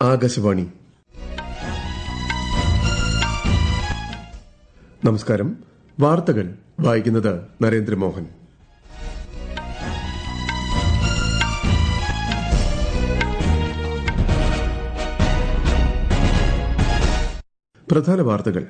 ആകാശവാണി നമസ്കാരം വാർത്തകൾ വായിക്കുന്നത് നരേന്ദ്രമോഹൻ പ്രധാന വാർത്തകൾ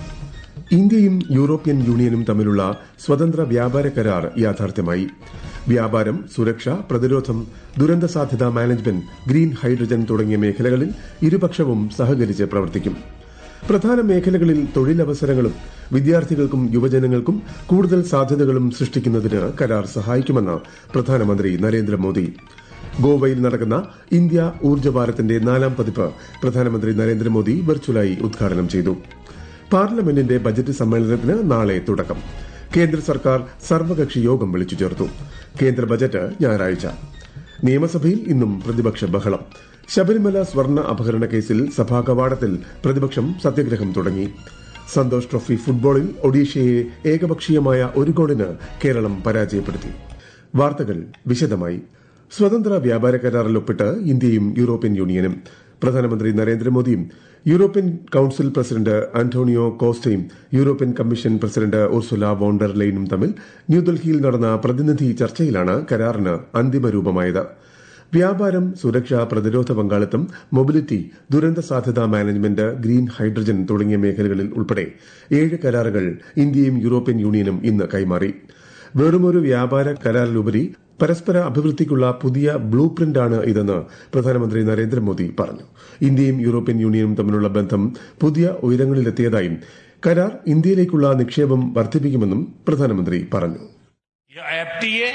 ഇന്ത്യയും യൂറോപ്യൻ യൂണിയനും തമ്മിലുള്ള സ്വതന്ത്ര വ്യാപാര കരാർ യാഥാർത്ഥ്യമായി വ്യാപാരം സുരക്ഷ പ്രതിരോധം ദുരന്ത സാധ്യതാ മാനേജ്മെന്റ് ഗ്രീൻ ഹൈഡ്രജൻ തുടങ്ങിയ മേഖലകളിൽ ഇരുപക്ഷവും സഹകരിച്ച് പ്രവർത്തിക്കും പ്രധാന മേഖലകളിൽ തൊഴിലവസരങ്ങളും വിദ്യാർത്ഥികൾക്കും യുവജനങ്ങൾക്കും കൂടുതൽ സാധ്യതകളും സൃഷ്ടിക്കുന്നതിന് കരാർ സഹായിക്കുമെന്ന് പ്രധാനമന്ത്രി നരേന്ദ്രമോദി ഗോവയിൽ നടക്കുന്ന ഇന്ത്യ ഊർജ്ജഭാരത്തിന്റെ നാലാം പതിപ്പ് പ്രധാനമന്ത്രി നരേന്ദ്രമോദി വെർച്വലായി ഉദ്ഘാടനം ചെയ്തു പാർലമെന്റിന്റെ ബജറ്റ് സമ്മേളനത്തിന് നാളെ തുടക്കം കേന്ദ്ര സർക്കാർ സർവകക്ഷി യോഗം വിളിച്ചു ചേർത്തു കേന്ദ്ര ബജറ്റ് ഞായറാഴ്ച നിയമസഭയിൽ ഇന്നും പ്രതിപക്ഷ ബഹളം ശബരിമല സ്വർണ്ണ അപഹരണ കേസിൽ സഭാ കവാടത്തിൽ പ്രതിപക്ഷം സത്യഗ്രഹം തുടങ്ങി സന്തോഷ് ട്രോഫി ഫുട്ബോളിൽ ഒഡീഷയെ ഏകപക്ഷീയമായ ഒരു ഗോളിന് കേരളം പരാജയപ്പെടുത്തി വാർത്തകൾ വിശദമായി സ്വതന്ത്ര വ്യാപാര കരാറിൽ ഒപ്പിട്ട് ഇന്ത്യയും യൂറോപ്യൻ യൂണിയനും പ്രധാനമന്ത്രി നരേന്ദ്രമോദിയും യൂറോപ്യൻ കൌൺസിൽ പ്രസിഡന്റ് അന്റോണിയോ കോസ്റ്റയും European commission president Ursula von der ലൈനും തമ്മിൽ ന്യൂഡൽഹിയിൽ നടന്ന പ്രതിനിധി ചർച്ചയിലാണ് കരാറിന് അന്തിമ രൂപമായത് വ്യാപാരം സുരക്ഷ പ്രതിരോധ പങ്കാളിത്തം മൊബിലിറ്റി ദുരന്ത സാധ്യതാ മാനേജ്മെന്റ് ഗ്രീൻ ഹൈഡ്രജൻ തുടങ്ങിയ മേഖലകളിൽ ഉൾപ്പെടെ ഏഴ് കരാറുകൾ ഇന്ത്യയും യൂറോപ്യൻ യൂണിയനും ഇന്ന് കൈമാറി വെറുമൊരു വ്യാപാര കരാറിലുപരി പരസ്പര അഭിവൃദ്ധിക്കുള്ള പുതിയ ബ്ലൂ പ്രിന്റാണ് ഇതെന്ന് പ്രധാനമന്ത്രി നരേന്ദ്രമോദി പറഞ്ഞു ഇന്ത്യയും യൂറോപ്യൻ യൂണിയനും തമ്മിലുള്ള ബന്ധം പുതിയ ഉയരങ്ങളിലെത്തിയതായും കരാർ ഇന്ത്യയിലേക്കുള്ള നിക്ഷേപം വർദ്ധിപ്പിക്കുമെന്നും പ്രധാനമന്ത്രി പറഞ്ഞു यह एफटीए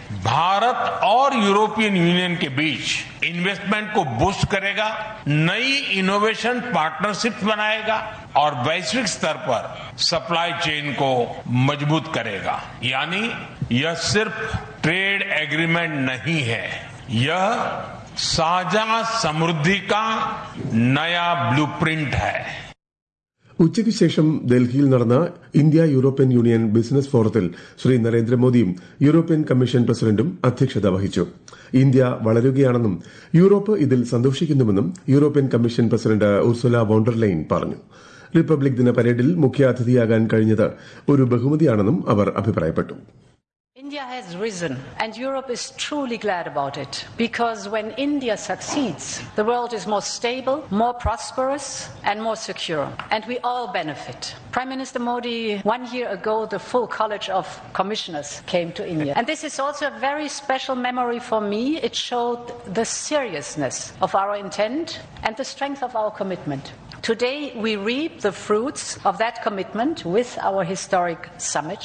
भारत और यूरोपियन यूनियन के बीच इन्वेस्टमेंट को बूस्ट करेगा नई इनोवेशन पार्टनरशिप बनाएगा और वैश्विक स्तर पर सप्लाई चेन को मजबूत करेगा यानी यह सिर्फ ट्रेड एग्रीमेंट नहीं है यह साझा समृद्धि का नया ब्लूप्रिंट है ഉച്ചയ്ക്ക് ശേഷം ഡൽഹിയിൽ നടന്ന ഇന്ത്യ യൂറോപ്യൻ യൂണിയൻ ബിസിനസ് ഫോറത്തിൽ ശ്രീ നരേന്ദ്രമോദിയും യൂറോപ്യൻ കമ്മീഷൻ പ്രസിഡന്റും അധ്യക്ഷത വഹിച്ചു ഇന്ത്യ വളരുകയാണെന്നും യൂറോപ്പ് ഇതിൽ സന്തോഷിക്കുന്നുവെന്നും European commission president Ursula von der Leyen പറഞ്ഞു റിപ്പബ്ലിക് ദിന പരേഡിൽ മുഖ്യാതിഥിയാകാൻ കഴിഞ്ഞത് ഒരു ബഹുമതിയാണെന്നും അവർ അഭിപ്രായപ്പെട്ടു India has risen, and Europe is truly glad about it. Because when India succeeds, the world is more stable, more prosperous, and more secure. And we all benefit. Prime Minister Modi, one year ago, the full College of Commissioners came to India. And this is also a very special memory for me. It showed the seriousness of our intent and the strength of our commitment. Today, we reap the fruits of that commitment with our historic summit.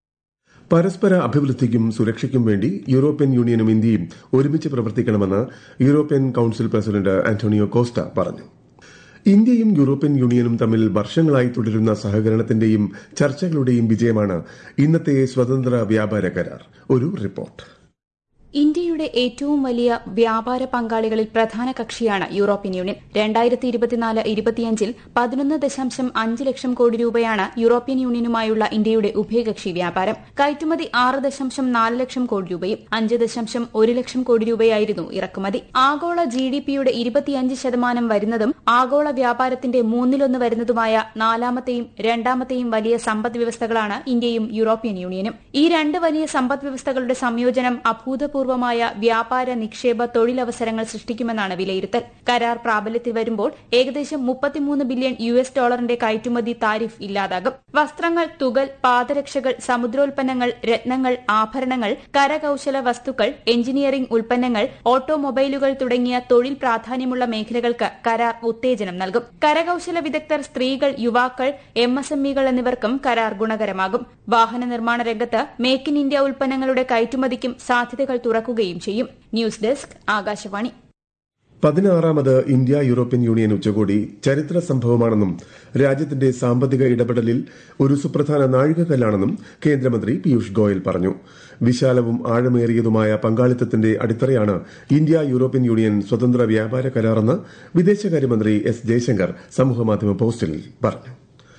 പരസ്പര അഭിവൃദ്ധിക്കും സുരക്ഷയ്ക്കും വേണ്ടി European യൂണിയനും ഇന്ത്യയും ഒരുമിച്ച് പ്രവർത്തിക്കണമെന്ന് European council president Antonio Costa പറഞ്ഞു ഇന്ത്യയും European യൂണിയനും തമ്മിൽ വർഷങ്ങളായി തുടരുന്ന സഹകരണത്തിന്റെയും ചർച്ചകളുടെയും വിജയമാണ് ഇന്നത്തെ സ്വതന്ത്ര വ്യാപാര കരാർ ഒരു റിപ്പോർട്ട് ഇന്ത്യയുടെ ഏറ്റവും വലിയ വ്യാപാര പങ്കാളികളിൽ പ്രധാന കക്ഷിയാണ് യൂറോപ്യൻ യൂണിയൻ രണ്ടായിരത്തി ഇരുപത്തിനാല് ഇരുപത്തിയഞ്ചിൽ പതിനൊന്ന് ദശാംശം അഞ്ച് ലക്ഷം കോടി രൂപയാണ് യൂറോപ്യൻ യൂണിയനുമായുള്ള ഇന്ത്യയുടെ ഉഭയകക്ഷി വ്യാപാരം കയറ്റുമതി ആറ് ദശാംശം നാല് ലക്ഷം കോടി രൂപയും അഞ്ച് ദശാംശം ഒരു ലക്ഷം കോടി രൂപയായിരുന്നു ഇറക്കുമതി ആഗോള ജി ഡി പിയുടെ ഇരുപത്തിയഞ്ച് ശതമാനം വരുന്നതും ആഗോള വ്യാപാരത്തിന്റെ മൂന്നിലൊന്ന് വരുന്നതുമായ നാലാമത്തെയും രണ്ടാമത്തെയും വലിയ സമ്പദ് വ്യവസ്ഥകളാണ് ഇന്ത്യയും യൂറോപ്യൻ യൂണിയനും ഈ രണ്ട് വലിയ സമ്പദ് വ്യവസ്ഥകളുടെ സംയോജനം അഭൂതപൂർവ്വ പൂർവമായ വ്യാപാര നിക്ഷേപ തൊഴിലവസരങ്ങൾ സൃഷ്ടിക്കുമെന്നാണ് വിലയിരുത്തൽ കരാർ പ്രാബല്യത്തിൽ വരുമ്പോൾ ഏകദേശം മുപ്പത്തിമൂന്ന് ബില്യൺ യു എസ് ഡോളറിന്റെ കയറ്റുമതി താരിഫ് ഇല്ലാതാകും വസ്ത്രങ്ങൾ തുകൽ പാദരക്ഷകൾ സമുദ്രോൽപ്പന്നങ്ങൾ രത്നങ്ങൾ ആഭരണങ്ങൾ കരകൌശല വസ്തുക്കൾ എഞ്ചിനീയറിംഗ് ഉൽപ്പന്നങ്ങൾ ഓട്ടോമൊബൈലുകൾ തുടങ്ങിയ തൊഴിൽ പ്രാധാന്യമുള്ള മേഖലകൾക്ക് കരാർ ഉത്തേജനം നൽകും കരകൌശല വിദഗ്ധർ സ്ത്രീകൾ യുവാക്കൾ എം എസ് എം ഇകൾ എന്നിവർക്കും കരാർ ഗുണകരമാകും വാഹന നിർമ്മാണ രംഗത്ത് മേക്ക് ഇൻ ഇന്ത്യ ഉൽപ്പന്നങ്ങളുടെ കയറ്റുമതിക്കും സാധ്യതകൾ തുറക്കുകയും ചെയ്യും ന്യൂസ് ഡെസ്ക് ആകാശവാണി പതിനാറാമത് ഇന്ത്യ യൂറോപ്യൻ യൂണിയൻ ഉച്ചകോടി ചരിത്ര സംഭവമാണെന്നും രാജ്യത്തിന്റെ സാമ്പത്തിക ഇടപെടലിൽ ഒരു സുപ്രധാന നാഴികക്കല്ലാണെന്നും കേന്ദ്രമന്ത്രി പീയൂഷ് ഗോയൽ പറഞ്ഞു വിശാലവും ആഴമേറിയതുമായ പങ്കാളിത്തത്തിന്റെ അടിത്തറയാണ് ഇന്ത്യ യൂറോപ്യൻ യൂണിയൻ സ്വതന്ത്ര വ്യാപാര കരാറെന്ന് വിദേശകാര്യമന്ത്രി എസ് ജയശങ്കർ സമൂഹമാധ്യമ പോസ്റ്റിൽ പറഞ്ഞു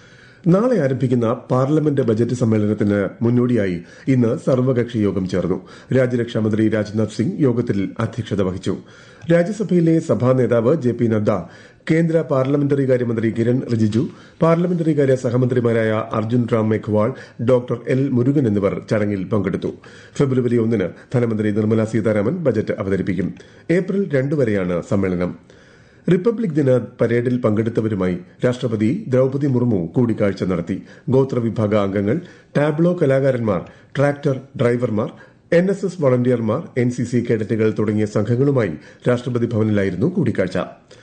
നാളെ ആരംഭിക്കുന്ന പാർലമെന്റ് ബജറ്റ് സമ്മേളനത്തിന് മുന്നോടിയായി ഇന്ന് സർവകക്ഷി യോഗം ചേർന്നു രാജ്യരക്ഷാമന്ത്രി രാജ്നാഥ് സിംഗ് യോഗത്തിൽ അധ്യക്ഷത വഹിച്ചു രാജ്യസഭയിലെ സഭാ നേതാവ് ജെ പി നദ്ദ കേന്ദ്ര പാർലമെന്ററി കാര്യമന്ത്രി കിരൺ റിജിജു പാർലമെന്ററി കാര്യ സഹമന്ത്രിമാരായ അർജുൻ റാം മേഘ്വാൾ ഡോക്ടർ എൽ മുരുകൻ എന്നിവർ ചടങ്ങിൽ പങ്കെടുത്തു ഫെബ്രുവരി ഒന്നിന് ധനമന്ത്രി നിർമ്മല സീതാരാമൻ ബജറ്റ് അവതരിപ്പിക്കും ഏപ്രിൽ രണ്ട് വരെയാണ് സമ്മേളനം റിപ്പബ്ലിക് ദിന പരേഡിൽ പങ്കെടുത്തവരുമായി രാഷ്ട്രപതി ദ്രൌപതി മുർമു കൂടിക്കാഴ്ച നടത്തി ഗോത്രവിഭാഗ അംഗങ്ങൾ ടാബ്ലോ കലാകാരന്മാർ ട്രാക്ടർ ഡ്രൈവർമാർ എൻ എസ് എസ് വളണ്ടിയർമാർ എൻ സി സി കേഡറ്റുകൾ തുടങ്ങിയ സംഘങ്ങളുമായി രാഷ്ട്രപതി ഭവനിലായിരുന്നു കൂടിക്കാഴ്ച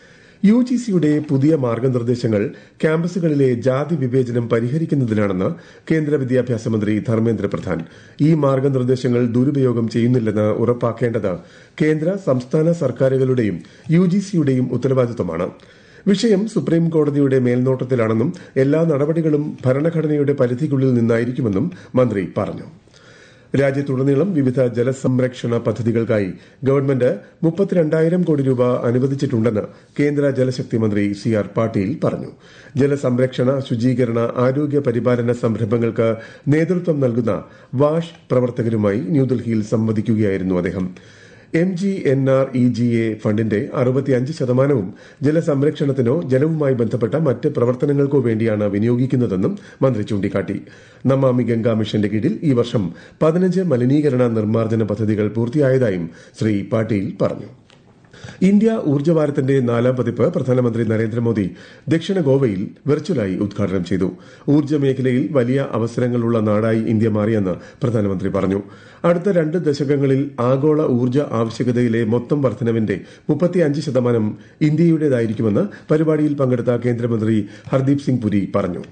യു ജി സിയുടെ പുതിയ മാർഗനിർദ്ദേശങ്ങൾ ക്യാമ്പസുകളിലെ ജാതി വിവേചനം പരിഹരിക്കുന്നതിനാണെന്ന് കേന്ദ്ര വിദ്യാഭ്യാസ മന്ത്രി ധർമ്മേന്ദ്ര പ്രധാൻ ഈ മാർഗനിർദ്ദേശങ്ങൾ ദുരുപയോഗം ചെയ്യുന്നില്ലെന്ന് ഉറപ്പാക്കേണ്ടത് കേന്ദ്ര സംസ്ഥാന സർക്കാരുകളുടെയും യു ജി സിയുടെയും ഉത്തരവാദിത്തമാണ് വിഷയം സുപ്രീം കോടതിയുടെ മേൽനോട്ടത്തിലാണെന്നും എല്ലാ നടപടികളും ഭരണഘടനയുടെ പരിധിക്കുള്ളിൽ നിന്നായിരിക്കുമെന്നും മന്ത്രി പറഞ്ഞു രാജ്യത്തുടനീളം വിവിധ ജലസംരക്ഷണ പദ്ധതികൾക്കായി ഗവൺമെന്റ് മുപ്പത്തിരണ്ടായിരം കോടി രൂപ അനുവദിച്ചിട്ടുണ്ടെന്ന് കേന്ദ്ര ജലശക്തി മന്ത്രി സി ആർ പാട്ടീൽ പറഞ്ഞു ജലസംരക്ഷണ ശുചീകരണ ആരോഗ്യ പരിപാലന സംരംഭങ്ങൾക്ക് നേതൃത്വം നൽകുന്ന വാഷ് പ്രവർത്തകരുമായി ന്യൂഡൽഹിയിൽ സംവദിക്കുകയായിരുന്നു അദ്ദേഹം M G N R E G A ഫണ്ടിന്റെ അറുപത്തിയഞ്ച് ശതമാനവും ജലസംരക്ഷണത്തിനോ ജലവുമായി ബന്ധപ്പെട്ട മറ്റ് പ്രവർത്തനങ്ങൾക്കോ വേണ്ടിയാണ് വിനിയോഗിക്കുന്നതെന്നും മന്ത്രി ചൂണ്ടിക്കാട്ടി നമാമി ഗംഗ മിഷന്റെ കീഴിൽ ഈ വർഷം പതിനഞ്ച് മലിനീകരണ നിർമ്മാർജ്ജന പദ്ധതികൾ പൂർത്തിയായതായും ശ്രീ പാട്ടീൽ പറഞ്ഞു ഇന്ത്യ ഊർജ്ജവാരത്തിന്റെ നാലാം പതിപ്പ് പ്രധാനമന്ത്രി നരേന്ദ്രമോദി ദക്ഷിണ ഗോവയിൽ വെർച്വലായി ഉദ്ഘാടനം ചെയ്തു ഊർജ്ജ മേഖലയിൽ വലിയ അവസരങ്ങളുള്ള നാടായി ഇന്ത്യ മാറിയെന്ന് പ്രധാനമന്ത്രി പറഞ്ഞു അടുത്ത രണ്ട് ദശകങ്ങളിൽ ആഗോള ഊർജ്ജ ആവശ്യകതയിലെ മൊത്തം വർധനവിന്റെ മുപ്പത്തിയഞ്ച് ശതമാനം ഇന്ത്യയുടേതായിരിക്കുമെന്ന് പരിപാടിയിൽ പങ്കെടുത്ത കേന്ദ്രമന്ത്രി ഹർദീപ് സിംഗ് പുരി പറഞ്ഞു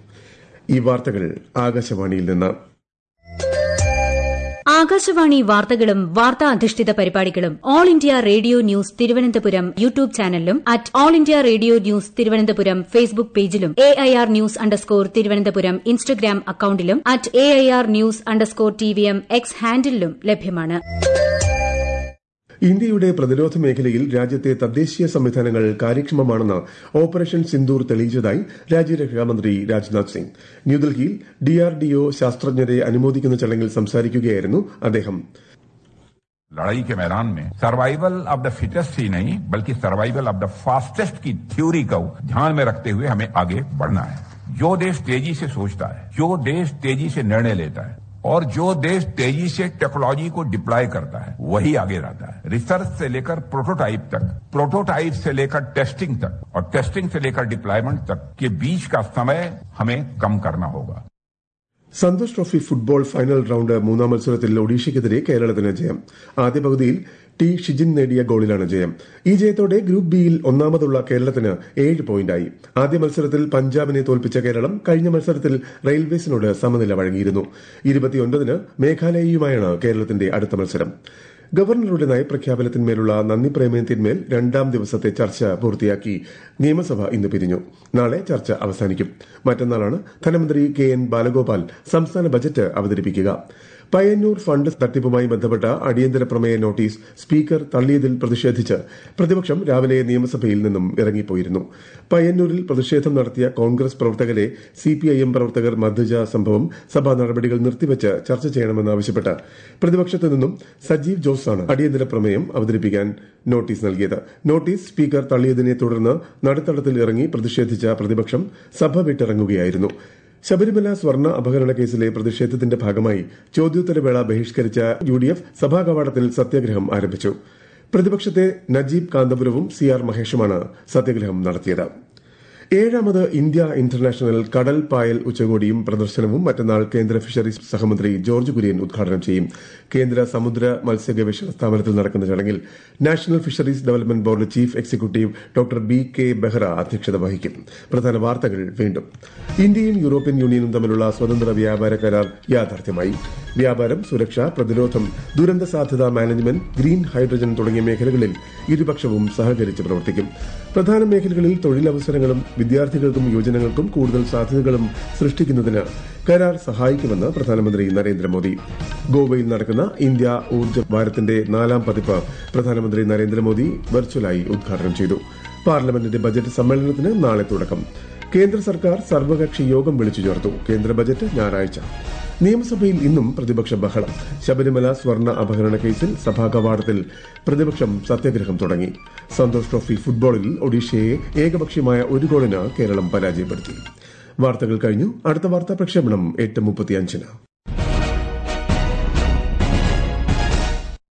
ഈ വാർത്തകൾ ആകാശവാണിയിൽ നിന്ന് ആകാശവാണി വാർത്തകളും വാർത്താ അധിഷ്ഠിത പരിപാടികളും All India Radio news Thiruvananthapuram YouTube ചാനലിലും at All India Radio news Thiruvananthapuram Facebook പേജിലും A I R news underscore Thiruvananthapuram Instagram അക്കൌണ്ടിലും at A I R news underscore T V M X ഹാൻഡിലും ലഭ്യമാണ് ഇന്ത്യയുടെ പ്രതിരോധ മേഖലയിൽ രാജ്യത്തെ തദ്ദേശീയ സംവിധാനങ്ങൾ കാര്യക്ഷമമാണെന്ന് ഓപ്പറേഷൻ സിന്ദൂർ തെളിയിച്ചതായി രാജ്യരക്ഷാമന്ത്രി രാജ്നാഥ് സിംഗ് ന്യൂഡൽഹിയിൽ ഡിആർഡിഒ ശാസ്ത്രജ്ഞരെ അനുമോദിക്കുന്ന ചടങ്ങിൽ സംസാരിക്കുകയായിരുന്നു അദ്ദേഹം लड़ाई के मैदान में सर्वाइवल ऑफ द फिटेस्ट ही नहीं बल्कि सर्वाइवल ऑफ द फास्टेस्ट की थ्योरी को ध्यान में रखते हुए हमें आगे बढ़ना है जो देश तेजी से सोचता है जो देश तेजी से निर्णय लेता है और जो देश तेजी से टेक्नोलॉजी को डिप्लॉय करता है वही आगे रहता है रिसर्च से लेकर प्रोटोटाइप तक प्रोटोटाइप से लेकर टेस्टिंग तक और टेस्टिंग से लेकर डिप्लॉयमेंट तक के बीच का समय हमें कम करना होगा Santosh trophy football final round മൂന്നാം മത്സരത്തിൽ ഒഡീഷയ്ക്കെതിരെ കേരളത്തിന് ജയം ആദ്യ പകുതിയിൽ ടി ഷിജിൻ നേടിയ ഗോളിലാണ് ജയം ഈ ജയത്തോടെ ഗ്രൂപ്പ് ബിയിൽ ഒന്നാമതുള്ള കേരളത്തിന് ഏഴ് പോയിന്റായി ആദ്യ മത്സരത്തിൽ പഞ്ചാബിനെ തോൽപ്പിച്ച കേരളം കഴിഞ്ഞ മത്സരത്തിൽ റെയിൽവേസിനോട് സമനില വഴങ്ങിയിരുന്നു ഇരുപത്തിയൊൻപതിന് മേഘാലയയുമായാണ് കേരളത്തിന്റെ അടുത്ത മത്സരം ഗവർണറുടെ നയപ്രഖ്യാപനത്തിന്മേലുള്ള നന്ദി പ്രമേയത്തിന്മേൽ രണ്ടാം ദിവസത്തെ ചർച്ച പൂർത്തിയാക്കി നിയമസഭ ഇന്ന് പിരിഞ്ഞു നാളെ ചർച്ച അവസാനിക്കും മറ്റന്നാളാണ് ധനമന്ത്രി കെ എൻ ബാലഗോപാൽ സംസ്ഥാന ബജറ്റ് അവതരിപ്പിക്കുക പയ്യന്നൂർ ഫണ്ട് തട്ടിപ്പുമായി ബന്ധപ്പെട്ട അടിയന്തര പ്രമേയ നോട്ടീസ് സ്പീക്കർ തള്ളിയതിൽ പ്രതിഷേധിച്ച് പ്രതിപക്ഷം രാവിലെ നിയമസഭയിൽ നിന്നും ഇറങ്ങിപ്പോയിരുന്നു പയ്യന്നൂരിൽ പ്രതിഷേധം നടത്തിയ കോൺഗ്രസ് പ്രവർത്തകരെ സിപിഐഎം പ്രവർത്തകർ മർദ്ദിച്ച സംഭവം സഭാ നടപടികൾ നിർത്തിവച്ച് ചർച്ച ചെയ്യണമെന്നാവശ്യപ്പെട്ട് പ്രതിപക്ഷത്തു നിന്നും സജീവ് ജോസാണ് അടിയന്തര പ്രമേയം അവതരിപ്പിക്കാൻ നോട്ടീസ് നൽകിയത് നോട്ടീസ് സ്പീക്കർ തള്ളിയതിനെ തുടർന്ന് നടുത്തളത്തിൽ ഇറങ്ങി പ്രതിഷേധിച്ച പ്രതിപക്ഷം സഭ വിട്ടിറങ്ങുകയായിരുന്നു ശബരിമല സ്വർണ്ണ അപഹരണ കേസിലെ പ്രതിഷേധത്തിന്റെ ഭാഗമായി ചോദ്യോത്തരവേള ബഹിഷ്കരിച്ച യു ഡി എഫ് സഭാ കവാടത്തിൽ സത്യാഗ്രഹം ആരംഭിച്ചു പ്രതിപക്ഷത്തെ നജീബ് കാന്തപുരവും സി ആർ മഹേഷുമാണ് സത്യാഗ്രഹം നടത്തിയത് ഏഴാമത് ഇന്ത്യ ഇന്റർനാഷണൽ കടൽ പായൽ ഉച്ചകോടിയും പ്രദർശനവും മറ്റന്നാൾ കേന്ദ്ര ഫിഷറീസ് സഹമന്ത്രി ജോർജ് കുര്യൻ ഉദ്ഘാടനം ചെയ്യും കേന്ദ്ര സമുദ്ര മത്സ്യ ഗവേഷണ സ്ഥാപനത്തിൽ നടക്കുന്ന ചടങ്ങിൽ national fisheries development board chief executive doctor B K Behera അധ്യക്ഷത വഹിക്കും പ്രധാന വാർത്തകൾ വീണ്ടും ഇന്ത്യയും യൂറോപ്യൻ യൂണിയനും തമ്മിലുള്ള സ്വതന്ത്ര വ്യാപാര കരാർ യാഥാർത്ഥ്യമായി വ്യാപാരം സുരക്ഷ പ്രതിരോധം ദുരന്ത സാധ്യതാ മാനേജ്മെന്റ് ഗ്രീൻ ഹൈഡ്രജൻ തുടങ്ങിയ മേഖലകളിൽ ഇരുപക്ഷവും സഹകരിച്ച് പ്രവർത്തിക്കും പ്രധാന മേഖലകളിൽ തൊഴിലവസരങ്ങളും വിദ്യാർത്ഥികൾക്കും യുവജനങ്ങൾക്കും കൂടുതൽ സാധ്യതകളും സൃഷ്ടിക്കുന്നതിന് കരാർ സഹായിക്കുമെന്ന് പ്രധാനമന്ത്രി നരേന്ദ്രമോദി ഗോവയിൽ നടക്കുന്ന ഇന്ത്യ ഊർജ്ജ വാരത്തിന്റെ നാലാം പതിപ്പ് പ്രധാനമന്ത്രി നരേന്ദ്രമോദി വെർച്വലായി ഉദ്ഘാടനം ചെയ്തു പാർലമെന്റിന്റെ ബജറ്റ് സമ്മേളനത്തിന് നാളെ തുടക്കം കേന്ദ്ര സർക്കാർ സർവകക്ഷി യോഗം വിളിച്ചു ചേർത്തു കേന്ദ്ര ബജറ്റ് ഞായറാഴ്ച നിയമസഭയിൽ ഇന്നും പ്രതിപക്ഷ ബഹളം ശബരിമല സ്വർണ്ണ അപഹരണ കേസിൽ സഭാ കവാടത്തിൽ പ്രതിപക്ഷം സത്യാഗ്രഹം തുടങ്ങി സന്തോഷ് ട്രോഫി ഫുട്ബോളിൽ ഒഡീഷയെ ഏകപക്ഷീയമായ ഒരു ഗോളിന് കേരളം പരാജയപ്പെടുത്തി വാർത്തകൾ കഴിഞ്ഞു അടുത്ത വാർത്താ പ്രക്ഷേപണം എട്ട് മുപ്പത്തിയഞ്ചിന്